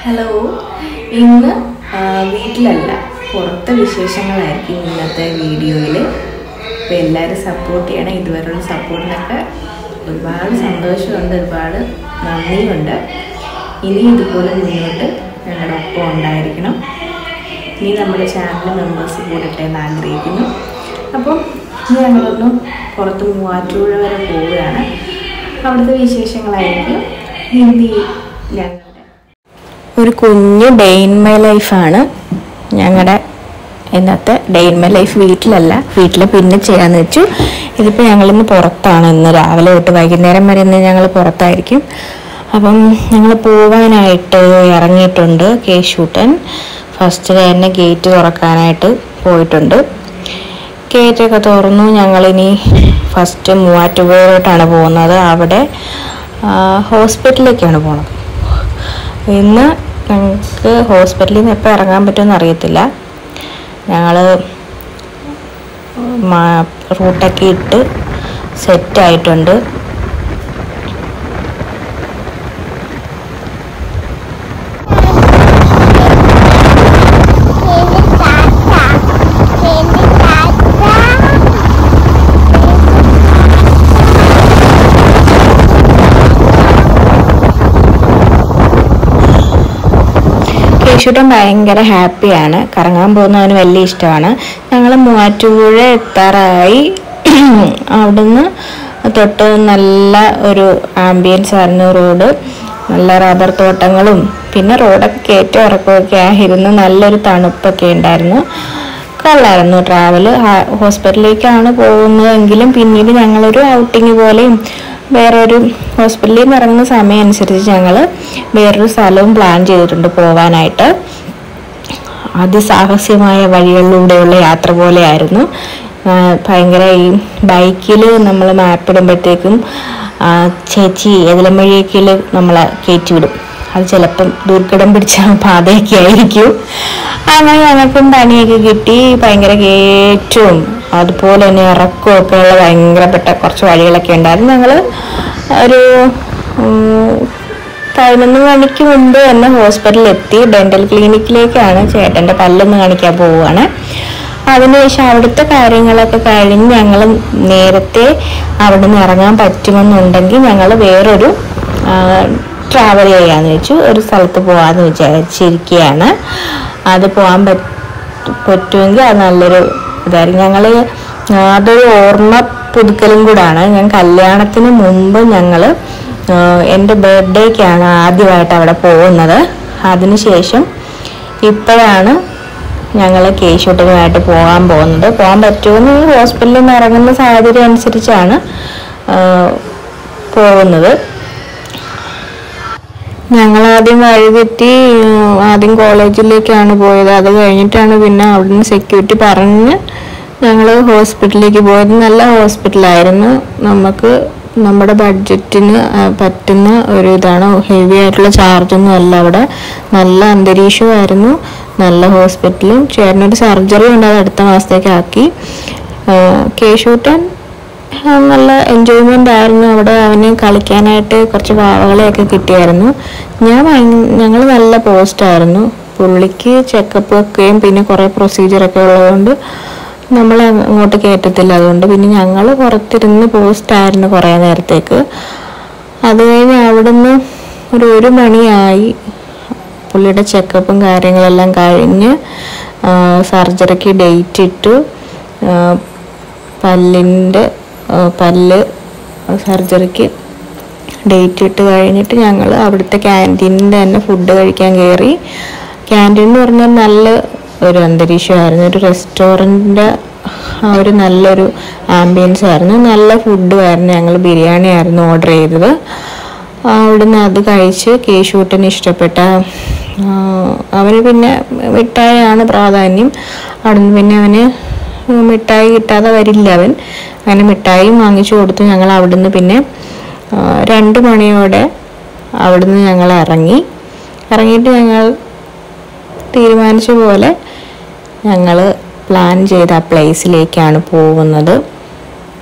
Hello ഇന്ന് ആ, വീട്ടിലല്ല പുറത്തെ വിശേഷങ്ങളായിരിക്കും ഇന്നത്തെ വീഡിയോയിൽ അപ്പോൾ എല്ലാവരും സപ്പോർട്ട് ചെയ്യണം ഇതുവരെയുള്ള സപ്പോർട്ടിനൊക്കെ ഒരുപാട് സന്തോഷമുണ്ട് ഒരുപാട് നന്ദിയുണ്ട് ഇനി ഇതുപോലെ മുന്നോട്ട് ഞങ്ങളുടെ ഒപ്പം ഉണ്ടായിരിക്കണം ഇനി നമ്മുടെ ചാനൽ മെമ്പേഴ്സ് കൂടട്ടെ എന്ന് ആഗ്രഹിക്കുന്നു അപ്പം ഇനി ഞങ്ങളൊന്ന് പുറത്ത് മൂവാറ്റുപുഴ വരെ പോവുകയാണ് അവിടുത്തെ വിശേഷങ്ങളായിരിക്കും ഹിന്ദി ഞങ്ങളുടെ ഒരു കുഞ്ഞു ഡേ ഇൻ മൈ ലൈഫാണ് ഞങ്ങളുടെ ഇന്നത്തെ ഡേ ഇൻ മൈ ലൈഫ് വീട്ടിലല്ല വീട്ടിൽ പിന്നെ ചെയ്യാന്ന് വെച്ചു ഇതിപ്പോൾ ഞങ്ങളിന്ന് പുറത്താണ് ഇന്ന് രാവിലെ തൊട്ട് വൈകുന്നേരം വരെ ഇന്ന് ഞങ്ങൾ പുറത്തായിരിക്കും അപ്പം ഞങ്ങൾ പോവാനായിട്ട് ഇറങ്ങിയിട്ടുണ്ട് കേശൂട്ടൻ ഫസ്റ്റ് തന്നെ ഗേറ്റ് തുറക്കാനായിട്ട് പോയിട്ടുണ്ട് ഗേറ്റൊക്കെ തുറന്നു ഞങ്ങളിനി ഫസ്റ്റ് മൂവാറ്റുപുഴയിലോട്ടാണ് പോകുന്നത് അവിടെ ആ, ഹോസ്പിറ്റലിലേക്കാണ് പോണത് ഇന്ന് ഞങ്ങൾക്ക് ഹോസ്പിറ്റലിൽ നിന്ന് എപ്പോൾ ഇറങ്ങാൻ പറ്റുമെന്ന് അറിയത്തില്ല ഞങ്ങൾ റൂട്ടൊക്കെ ഇട്ട് സെറ്റായിട്ടുണ്ട് കേശുട്ടൻ ഭയങ്കര ഹാപ്പിയാണ് കറങ്ങാൻ പോകുന്നവന് വലിയ ഇഷ്ടമാണ് ഞങ്ങൾ മൂവാറ്റുപുഴ എത്താറായി അവിടുന്ന് തൊട്ട് നല്ല ഒരു ആംബിയൻസ് ആയിരുന്നു റോഡ് നല്ല റബ്ബർ തോട്ടങ്ങളും പിന്നെ റോഡൊക്കെ കയറ്റം ഇറക്കമൊക്കെ ആയിരുന്നു നല്ലൊരു തണുപ്പൊക്കെ ഉണ്ടായിരുന്നു കൊള്ളായിരുന്നു ട്രാവൽ ഹോസ്പിറ്റലിലേക്കാണ് പോകുന്നതെങ്കിലും പിന്നീട് ഞങ്ങളൊരു ഔട്ടിങ് പോലെയും വേറൊരു ഹോസ്പിറ്റലിൽ നിന്ന് ഇറങ്ങുന്ന സമയം അനുസരിച്ച് ഞങ്ങൾ വേറൊരു സ്ഥലവും പ്ലാൻ ചെയ്തിട്ടുണ്ട് പോവാനായിട്ട് അതിസാഹസ്യമായ വഴികളിലൂടെയുള്ള യാത്ര പോലെയായിരുന്നു ആ, ഭയങ്കര ഈ ബൈക്കിൽ നമ്മൾ മാപ്പ് ഇടുമ്പോഴത്തേക്കും ആ, ചേച്ചി ഏതിലും വഴിയേക്കിൽ നമ്മളെ കയറ്റി വിടും അത് ചിലപ്പം ദുർഘടം പിടിച്ച പാതയൊക്കെ ആയിരിക്കും അങ്ങനെ ഞങ്ങൾക്കും പണിയൊക്കെ കിട്ടി ഭയങ്കര കയറ്റവും അതുപോലെ തന്നെ ഇറക്കവും ഒക്കെ ഉള്ള ഭയങ്കരപ്പെട്ട കുറച്ച് വഴികളൊക്കെ ഉണ്ടായിരുന്നു ഞങ്ങൾ ഒരു ഉം, പതിനൊന്ന് മണിക്ക് മുമ്പ് തന്നെ ഹോസ്പിറ്റലിൽ എത്തി ഡെന്റൽ ക്ലിനിക്കിലേക്കാണ് ചേട്ടൻ്റെ പല്ലൊന്ന് കാണിക്കാൻ പോവുകയാണ് അതിനുശേഷം അവിടുത്തെ കാര്യങ്ങളൊക്കെ കഴിഞ്ഞ് ഞങ്ങൾ നേരത്തെ അവിടെ നിന്ന് ഇറങ്ങാൻ പറ്റുമെന്നുണ്ടെങ്കിൽ ഞങ്ങൾ വേറൊരു ട്രാവൽ ചെയ്യാന്ന് വെച്ചു ഒരു സ്ഥലത്ത് പോകാമെന്ന് വിചാരിച്ചിരിക്കുകയാണ് അത് പോകാൻ പറ്റ പറ്റുമെങ്കിൽ അത് നല്ലൊരു ഇതായിരിക്കും ഞങ്ങൾ അതൊരു ഓർമ്മ പുതുക്കലും കൂടാണ് ഞാൻ കല്യാണത്തിന് മുമ്പ് ഞങ്ങൾ എൻ്റെ ബർത്ത്ഡേക്കാണ് ആദ്യമായിട്ട് അവിടെ പോകുന്നത് അതിനുശേഷം ഇപ്പോഴാണ് ഞങ്ങൾ കേശൂട്ടനുമായിട്ട് പോകാൻ പോകുന്നത് പോകാൻ പറ്റുമെന്ന് ഈ ഹോസ്പിറ്റലിൽ നിന്ന് ഇറങ്ങുന്ന സാഹചര്യം അനുസരിച്ചാണ് ആ, പോകുന്നത് ഞങ്ങൾ ആദ്യം വഴിതെറ്റി ഉം, ആദ്യം കോളേജിലേക്കാണ് പോയത് അത് കഴിഞ്ഞിട്ടാണ് പിന്നെ അവിടുന്ന് സെക്യൂരിറ്റി പറഞ്ഞ് ഞങ്ങൾ ഹോസ്പിറ്റലിലേക്ക് പോയത് നല്ല ഹോസ്പിറ്റലായിരുന്നു നമുക്ക് നമ്മുടെ ബഡ്ജറ്റിന് ആ, പറ്റുന്ന ഒരു ഇതാണ് ഹെവി ആയിട്ടുള്ള ചാർജൊന്നും അല്ല അവിടെ നല്ല അന്തരീക്ഷമായിരുന്നു നല്ല ഹോസ്പിറ്റലും ചേട്ടനൊരു സർജറി ഉണ്ട് അത് അടുത്ത മാസത്തേക്ക് ആക്കി ആ, കേശൂട്ടൻ ആ, നല്ല എൻജോയ്മെൻ്റ് ആയിരുന്നു അവിടെ അവന് കളിക്കാനായിട്ട് കുറച്ച് വാവകളെയൊക്കെ കിട്ടിയായിരുന്നു ഞാൻ ഞങ്ങൾ നല്ല പോസ്റ്റായിരുന്നു പുള്ളിക്ക് ചെക്കപ്പ് ഒക്കെയും പിന്നെ കുറേ പ്രൊസീജിയറൊക്കെ ഉള്ളതുകൊണ്ട് നമ്മൾ അങ്ങോട്ട് കയറ്റത്തില്ല അതുകൊണ്ട് പിന്നെ ഞങ്ങൾ പുറത്തിരുന്ന് പോസ്റ്റായിരുന്നു കുറേ നേരത്തേക്ക് അത് കഴിഞ്ഞ് അവിടുന്ന് ഒരു ഒരു മണിയായി പുള്ളിയുടെ ചെക്കപ്പും കാര്യങ്ങളെല്ലാം കഴിഞ്ഞ് സർജറിക്ക് ഡേറ്റ് ഇട്ടു ആ, പല്ലിൻ്റെ ആ, പല്ല് സർജറിക്ക് ഡേറ്റ് ഇട്ട് കഴിഞ്ഞിട്ട് ഞങ്ങൾ അവിടുത്തെ ക്യാൻറ്റീനിൽ തന്നെ ഫുഡ് കഴിക്കാൻ കയറി ക്യാൻറ്റീൻ എന്ന് പറഞ്ഞാൽ നല്ല ഒരു അന്തരീക്ഷമായിരുന്നു ഒരു റെസ്റ്റോറൻറ്റിൻ്റെ ആ ഒരു നല്ലൊരു ആംബിയൻസ് ആയിരുന്നു നല്ല ഫുഡുമായിരുന്നു ഞങ്ങൾ ബിരിയാണി ആയിരുന്നു ഓർഡർ ചെയ്തത് അവിടുന്ന് അത് കഴിച്ച് കേശൂട്ടന് ഇഷ്ടപ്പെട്ട ആ, അവന് പിന്നെ മിഠായിയാണ് പ്രാധാന്യം അവിടുന്ന് പിന്നെ അവന് മിഠായി കിട്ടാതെ വരില്ല അവൻ അങ്ങനെ മിഠായിയും വാങ്ങിച്ചു കൊടുത്തു ഞങ്ങൾ അവിടുന്ന് പിന്നെ ആ, രണ്ട് മണിയോടെ അവിടുന്ന് ഞങ്ങൾ ഇറങ്ങി ഇറങ്ങിയിട്ട് ഞങ്ങൾ തീരുമാനിച്ച പോലെ ഞങ്ങൾ പ്ലാൻ ചെയ്ത ആ പ്ലേസിലേക്കാണ് പോകുന്നത്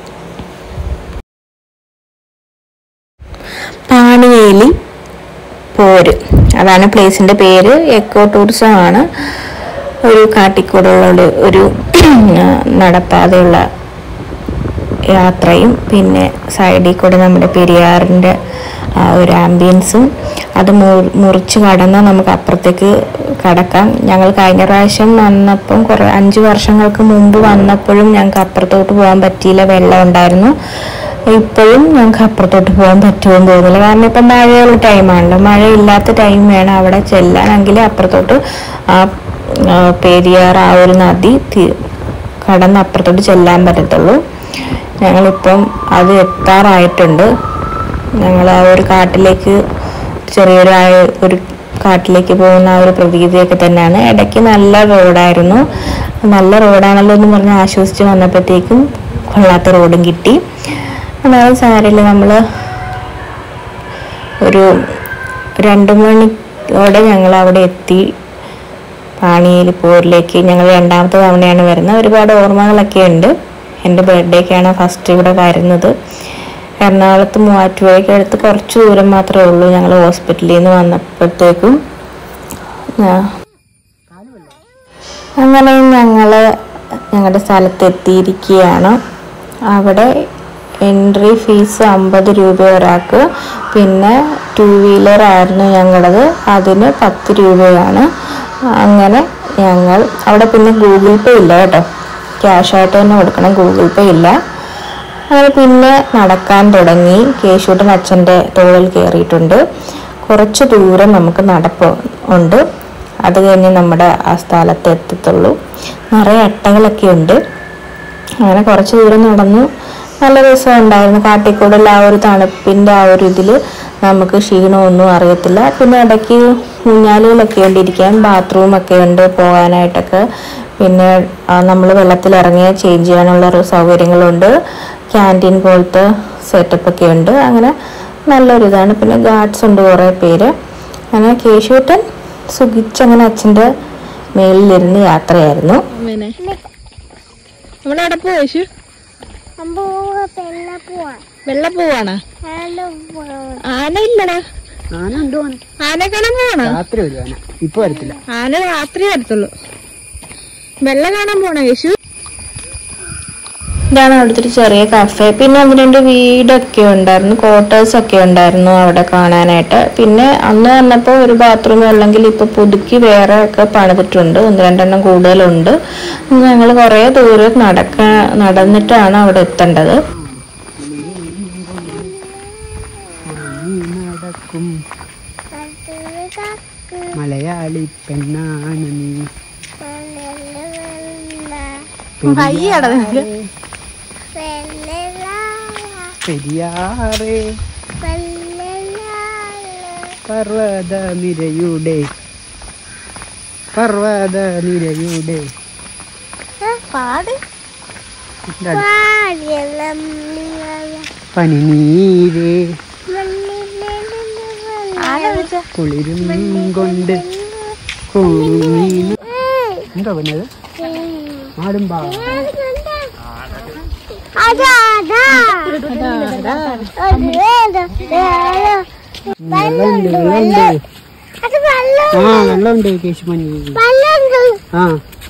പാണിവേലി പോര് അതാണ് പ്ലേസിന്റെ പേര് എക്കോ ടൂറിസം ആണ് ഒരു കാട്ടിക്കൂടുള്ള ഒരു- ഒരു നടപ്പാതയുള്ള യാത്രയും പിന്നെ സൈഡിൽ കൂടെ നമ്മുടെ പെരിയാറിൻ്റെ ആ ഒരു ആംബിയൻസും അത് മു- മുറിച്ച് കടന്നാൽ നമുക്ക് അപ്പുറത്തേക്ക് കടക്കാം ഞങ്ങൾ കഴിഞ്ഞ പ്രാവശ്യം വന്നപ്പം കുറേ അഞ്ച് വർഷങ്ങൾക്ക് മുമ്പ് വന്നപ്പോഴും ഞങ്ങൾക്ക് അപ്പുറത്തോട്ട് പോകാൻ പറ്റിയില്ല വെള്ളം ഉണ്ടായിരുന്നു ഇപ്പോഴും ഞങ്ങൾക്ക് അപ്പുറത്തോട്ട് പോകാൻ പറ്റുമെന്ന് തോന്നുന്നില്ല കാരണം ഇപ്പം മഴയുള്ള ടൈമാണല്ലോ മഴയില്ലാത്ത ടൈം വേണം അവിടെ ചെല്ലാനെങ്കിൽ അപ്പുറത്തോട്ട് ആ ആ, പെരിയാർ ആ ഒരു നദി തി- കടന്ന് അപ്പുറത്തോട്ട് ചെല്ലാൻ പറ്റത്തുള്ളൂ ഞങ്ങളിപ്പം അത് എത്താറായിട്ടുണ്ട് ഞങ്ങൾ ആ ഒരു കാട്ടിലേക്ക് ചെറിയൊരു ആ- ഒരു കാട്ടിലേക്ക് പോകുന്ന ആ ഒരു പ്രതീതിയൊക്കെ തന്നെയാണ് ഇടയ്ക്ക് നല്ല റോഡായിരുന്നു നല്ല റോഡാണല്ലോ എന്ന് പറഞ്ഞ് ആശ്വസിച്ച് വന്നപ്പോഴത്തേക്കും കൊള്ളാത്ത റോഡും കിട്ടി അതായത് സാരമില്ല നമ്മൾ ഒരു രണ്ട് മണിയോടെ ഞങ്ങൾ അവിടെ എത്തി പാണിയിൽ പോരിലേക്ക് ഞങ്ങൾ രണ്ടാമത്തെ തവണയാണ് വരുന്നത് ഒരുപാട് ഓർമ്മകളൊക്കെ ഉണ്ട് എൻ്റെ ബർത്ത്ഡേക്കാണ് ഫസ്റ്റ് ഇവിടെ വരുന്നത് എറണാകുളത്ത് മൂവാറ്റുപുഴയ്ക്ക് അടുത്ത് കുറച്ച് ദൂരം മാത്രമേ ഉള്ളൂ ഞങ്ങൾ ഹോസ്പിറ്റലിൽ നിന്ന് വന്നപ്പോഴത്തേക്കും ഞാ- അങ്ങനെ ഞങ്ങൾ ഞങ്ങളുടെ സ്ഥലത്ത് എത്തിയിരിക്കുകയാണ് അവിടെ എൻട്രി ഫീസ് അമ്പത് രൂപ ഒരാൾക്ക് പിന്നെ ടു വീലർ ആയിരുന്നു ഞങ്ങളത് അതിന് പത്ത് രൂപയാണ് അങ്ങനെ ഞങ്ങൾ അവിടെ പിന്നെ ഗൂഗിൾ പേ ഇല്ല കേട്ടോ ക്യാഷ് ആയിട്ട് തന്നെ കൊടുക്കണം ഗൂഗിൾ പേ ഇല്ല അങ്ങനെ പിന്നെ നടക്കാൻ തുടങ്ങി കേശൂട്ടൻ അച്ഛൻ്റെ തോളിൽ കയറിയിട്ടുണ്ട് കുറച്ച് ദൂരം നമുക്ക് നടപ്പ് ഉണ്ട് അത് കഴിഞ്ഞ് നമ്മുടെ ആ സ്ഥലത്ത് എത്തത്തുള്ളൂ നിറയെ അട്ടകളൊക്കെ ഉണ്ട് അങ്ങനെ കുറച്ച് ദൂരം നടന്നു നല്ല രസം ഉണ്ടായിരുന്നു കാട്ടിക്കൂടൽ ആ ഒരു തണുപ്പിൻ്റെ ആ ഒരു ഇതിൽ നമുക്ക് ക്ഷീണമൊന്നും അറിയത്തില്ല പിന്നെ ഇടയ്ക്ക് ഊഞ്ഞാലുകളൊക്കെ ഉണ്ട് ഇരിക്കാൻ ബാത്റൂമൊക്കെ ഉണ്ട് പോകാനായിട്ടൊക്കെ പിന്നെ നമ്മൾ വെള്ളത്തിൽ ഇറങ്ങിയ ചേഞ്ച് ചെയ്യാനുള്ള ഒരു സൗകര്യങ്ങളുണ്ട് ക്യാൻറ്റീൻ പോലത്തെ സെറ്റപ്പ് ഒക്കെ ഉണ്ട് അങ്ങനെ നല്ലൊരു ഇതാണ് പിന്നെ ഗാർഡ്സ് ഉണ്ട് കുറേ പേര് അങ്ങനെ കേശൂട്ടൻ സുഖിച്ചങ്ങനെ അച്ഛൻ്റെ മേലിലിരുന്ന് യാത്രയായിരുന്നു നമ്മളവിടെ പോയേശു വെള്ളപ്പൂവാണ് ആന ഇല്ലടാ ആന ഉണ്ടോ ആന ആന കാണാൻ പോവാണോ രാത്രി വരും ആന ഇപ്പൊ വരത്തില്ല ആന രാത്രി വരത്തുള്ളൂ വെള്ളം കാണാൻ പോണോ യേശു ഇതാണ് അവിടുത്തെ ഒരു ചെറിയ കഫേ പിന്നെ ഒന്ന് രണ്ട് വീടൊക്കെ ഉണ്ടായിരുന്നു ക്വാർട്ടേഴ്സ് ഒക്കെ ഉണ്ടായിരുന്നു അവിടെ കാണാനായിട്ട് പിന്നെ അന്ന് വന്നപ്പോൾ ഒരു ബാത്റൂം ഉള്ളെങ്കിൽ ഇപ്പൊ പുതുക്കി വേറെ ഒക്കെ പണിതിട്ടുണ്ട് ഒന്ന് രണ്ടെണ്ണം കൂടുതലുണ്ട് ഞങ്ങൾ കുറേ ദൂരം നടക്ക നടന്നിട്ടാണ് അവിടെ എത്തേണ്ടത് നടക്കും മലയാളി പെണ്ണാണ് നീ പെരിയാറേ പർവ്വത നിരയുടെ പർവ്വത നിരയുടെ പനിനീരേ കുളിരും കൊണ്ട് കുളിനു എന്താ പറഞ്ഞത് ആടുമ്പാ വെള്ളമുണ്ട് വെള്ളമുണ്ട് ആ വെള്ളമുണ്ട് കേശുമണി ആ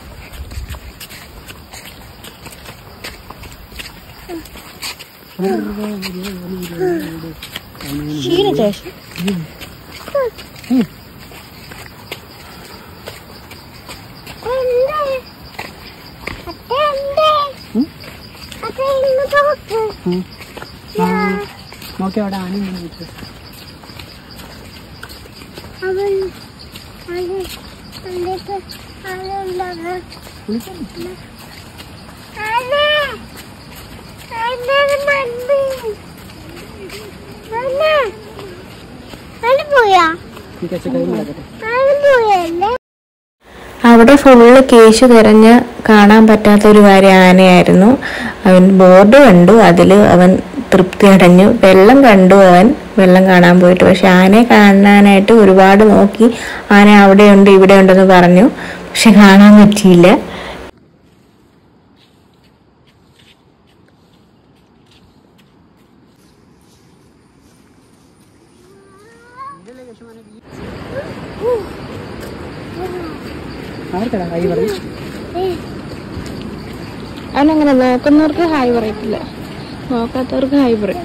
ഉം. ആ നോക്കി അവിടെ ആന ഇങ്ങനെ നിൽക്കും. പോയാ ഈ കച്ചക്കറി നടക്കട്ടെ പോയല്ലേ അവിടെ ഫുള്ള് കേശു തിരഞ്ഞ് കാണാൻ പറ്റാത്ത ഒരു കാര്യം ആനയായിരുന്നു അവൻ ബോർഡ് കണ്ടു അതിൽ അവൻ തൃപ്തി അടഞ്ഞു വെള്ളം കണ്ടു അവൻ വെള്ളം കാണാൻ പോയിട്ട് പക്ഷെ ആനയെ കാണാനായിട്ട് ഒരുപാട് നോക്കി ആന അവിടെയുണ്ട് ഇവിടെ ഉണ്ടെന്ന് പറഞ്ഞു പക്ഷെ കാണാൻ പറ്റിയില്ല ആർക്കടാ കൈ പറയും അവനങ്ങനെ നോക്കുന്നവർക്ക് ഹായ് പറയത്തില്ല നോക്കാത്തവർക്ക് ഹായ് പറയും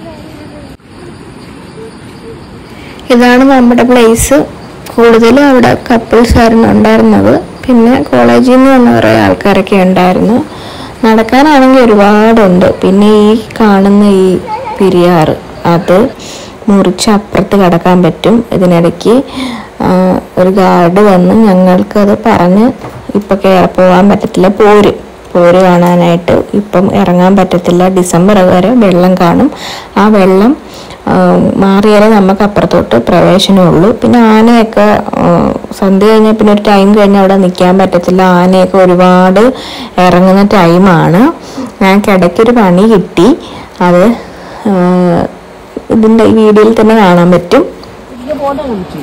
ഇതാണ് നമ്മുടെ പ്ലേസ് കൂടുതലും അവിടെ കപ്പിൾസ് ആയിരുന്നു ഉണ്ടായിരുന്നത് പിന്നെ കോളേജിൽ നിന്ന് വന്ന കുറേ ആൾക്കാരൊക്കെ ഉണ്ടായിരുന്നു നടക്കാനാണെങ്കിൽ ഒരുപാടുണ്ട് പിന്നെ ഈ കാണുന്ന ഈ പെരിയാറ് അത് മുറിച്ച് അപ്പുറത്ത് കടക്കാൻ പറ്റും ഇതിനിടയ്ക്ക് ആ, ഒരു ഗാർഡ് വന്ന് ഞങ്ങൾക്കത് പറഞ്ഞ് ഇപ്പം കയറി പോകാൻ പറ്റത്തില്ല പോര് പോര് കാണാനായിട്ട് ഇപ്പം ഇറങ്ങാൻ പറ്റത്തില്ല ഡിസംബർ വരെ വെള്ളം കാണും ആ വെള്ളം ആ, മാറിയാലേ നമുക്ക് അപ്പുറത്തോട്ട് പ്രവേശനമുള്ളൂ പിന്നെ ആനയൊക്കെ ആ, സന്ധ്യ കഴിഞ്ഞാൽ പിന്നെ ഒരു ടൈം കഴിഞ്ഞാൽ അവിടെ നിൽക്കാൻ പറ്റത്തില്ല ആനയൊക്കെ ഒരുപാട് ഇറങ്ങുന്ന ടൈമാണ് ഞങ്ങൾക്ക് ഇടയ്ക്കൊരു പണി കിട്ടി അത് ആ, ഇതിൻ്റെ ഈ വീഡിയോയിൽ തന്നെ കാണാൻ പറ്റും ഫോട്ടോ കാണിച്ചു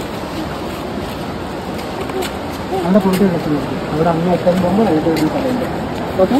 അവിടെ പോയിട്ട് കളിക്കുന്നു അവിടെ അമ്മ എത്താൻ പോകുമ്പോൾ നമുക്ക് ഒരു സ്ഥലമുണ്ട് ഓക്കെ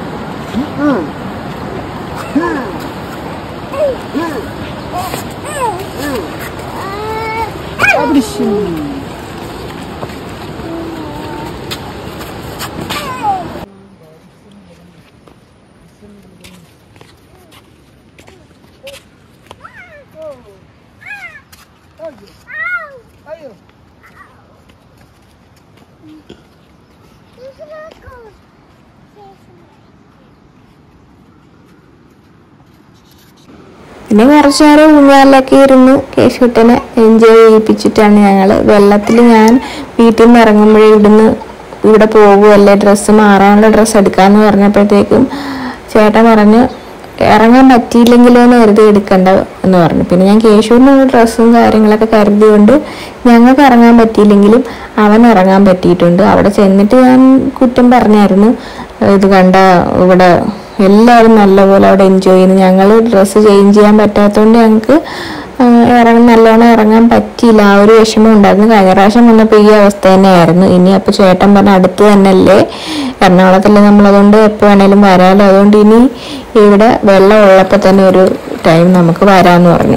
പിന്നെ കുറച്ച് നേരം ഊഞ്ഞാലിലൊക്കെ ഇരുന്ന് കേശുട്ടനെ എൻജോയ് ചെയ്യിപ്പിച്ചിട്ടാണ് ഞങ്ങൾ വെള്ളത്തിൽ ഞാൻ വീട്ടിൽ നിന്ന് ഇറങ്ങുമ്പോഴേ ഇവിടുന്ന് ഇവിടെ പോകുമല്ലേ ഡ്രസ്സ് മാറാനുള്ള ഡ്രസ്സ് എടുക്കാന്ന് പറഞ്ഞപ്പോഴത്തേക്കും ചേട്ടൻ പറഞ്ഞു ഇറങ്ങാൻ പറ്റിയില്ലെങ്കിലോ എന്ന് കരുതി എടുക്കണ്ട എന്ന് പറഞ്ഞു പിന്നെ ഞാൻ കേശുവിനുള്ള ഡ്രസ്സും കാര്യങ്ങളൊക്കെ കരുതിയോണ്ട് ഞങ്ങൾക്ക് ഇറങ്ങാൻ പറ്റിയില്ലെങ്കിലും അവൻ ഇറങ്ങാൻ പറ്റിയിട്ടുണ്ട് അവിടെ ചെന്നിട്ട് ഞാൻ കുറ്റം പറഞ്ഞായിരുന്നു ഇത് കണ്ട ഇവിടെ എല്ലാവരും നല്ലപോലെ അവിടെ എൻജോയ് ചെയ്യുന്നു ഞങ്ങൾ ഡ്രസ്സ് ചേഞ്ച് ചെയ്യാൻ പറ്റാത്തതുകൊണ്ട് ഞങ്ങൾക്ക് ഇറങ്ങാൻ നല്ലോണം ഇറങ്ങാൻ പറ്റിയില്ല ആ ഒരു വിഷമം ഉണ്ടായിരുന്നു കഴിഞ്ഞ പ്രാവശ്യം വന്നപ്പോൾ ഈ അവസ്ഥ തന്നെയായിരുന്നു ഇനി അപ്പോൾ ചേട്ടൻ പറഞ്ഞ അടുത്ത് തന്നെയല്ലേ എറണാകുളത്തല്ലേ നമ്മളതുകൊണ്ട് എപ്പോൾ വേണേലും വരാമല്ലോ അതുകൊണ്ട് ഇനി ഇവിടെ വെള്ളം ഉള്ളപ്പോൾ തന്നെ ഒരു ടൈം നമുക്ക് വരാമെന്ന് പറഞ്ഞു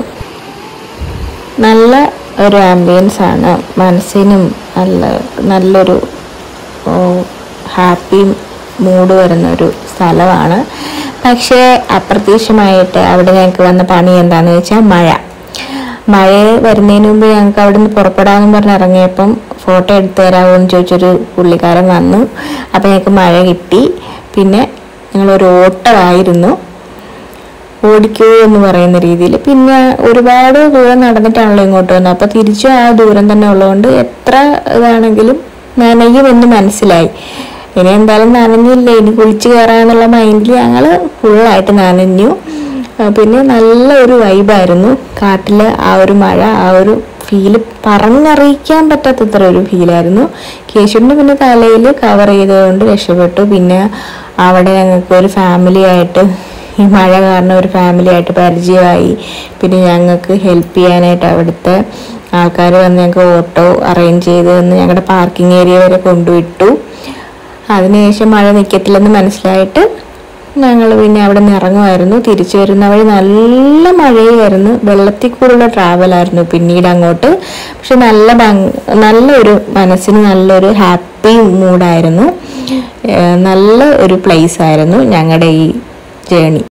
നല്ല ഒരു ആംബിയൻസ് ആണ് മനസ്സിനും നല്ല നല്ലൊരു ഹാപ്പി മൂഡ് വരുന്ന ഒരു സ്ഥലമാണ് പക്ഷേ അപ്രതീക്ഷിതമായിട്ട് അവിടെ ഞങ്ങൾക്ക് വന്ന പണി എന്താണെന്ന് വെച്ചാൽ മഴ മഴ വരുന്നതിന് മുമ്പ് ഞങ്ങൾക്ക് അവിടെ നിന്ന് പുറപ്പെടാമെന്ന് പറഞ്ഞ് ഇറങ്ങിയപ്പം ഫോട്ടോ എടുത്തു തരാമോ എന്ന് ചോദിച്ചൊരു പുള്ളിക്കാരൻ വന്നു അപ്പം ഞങ്ങൾക്ക് മഴ കിട്ടി പിന്നെ ഞങ്ങളൊരു ഓട്ടമായിരുന്നു ഓടിക്കൂ എന്ന് പറയുന്ന രീതിയിൽ പിന്നെ ഒരുപാട് ദൂരം നടന്നിട്ടാണല്ലോ ഇങ്ങോട്ട് വന്നത് അപ്പോൾ തിരിച്ചും ആ ദൂരം തന്നെ ഉള്ളതുകൊണ്ട് എത്ര ഇതാണെങ്കിലും നനയുമെന്ന് മനസ്സിലായി ഇനി എന്തായാലും നനഞ്ഞില്ല ഇനി കുളിച്ച് കയറാന്നുള്ള മൈൻഡിൽ ഞങ്ങൾ ഫുള്ളായിട്ട് നനഞ്ഞു ആ, പിന്നെ നല്ല ഒരു വൈബായിരുന്നു കാട്ടിൽ ആ ഒരു മഴ ആ ഒരു ഫീല് പറഞ്ഞറിയിക്കാൻ പറ്റാത്തത്ര ഒരു ഫീലായിരുന്നു കേശുവിൻ്റെ പിന്നെ തലയിൽ കവർ ചെയ്തതുകൊണ്ട് രക്ഷപ്പെട്ടു പിന്നെ അവിടെ ഞങ്ങൾക്ക് ഒരു ഫാമിലി ആയിട്ട് ഈ മഴ കാരണം ഒരു ഫാമിലി ആയിട്ട് പരിചയമായി പിന്നെ ഞങ്ങൾക്ക് ഹെൽപ്പ് ചെയ്യാനായിട്ട് അവിടുത്തെ ആൾക്കാർ വന്ന് ഞങ്ങൾക്ക് ഓട്ടോ അറേഞ്ച് ചെയ്ത് തന്ന് ഞങ്ങളുടെ പാർക്കിംഗ് ഏരിയ വരെ കൊണ്ടുവിട്ടു അതിനുശേഷം മഴ നിൽക്കത്തില്ലെന്ന് മനസ്സിലായിട്ട് ഞങ്ങൾ പിന്നെ അവിടെ നിന്ന് ഇറങ്ങുമായിരുന്നു തിരിച്ചു വരുന്ന വഴി നല്ല മഴയായിരുന്നു വെള്ളത്തിൽ കൂടെയുള്ള ട്രാവലായിരുന്നു പിന്നീട് അങ്ങോട്ട് പക്ഷെ നല്ല ഭംഗി നല്ലൊരു മനസ്സിന് നല്ലൊരു ഹാപ്പി മൂഡായിരുന്നു ഏഹ് നല്ല ഒരു പ്ലേസ് ആയിരുന്നു ഞങ്ങളുടെ ഈ ജേണി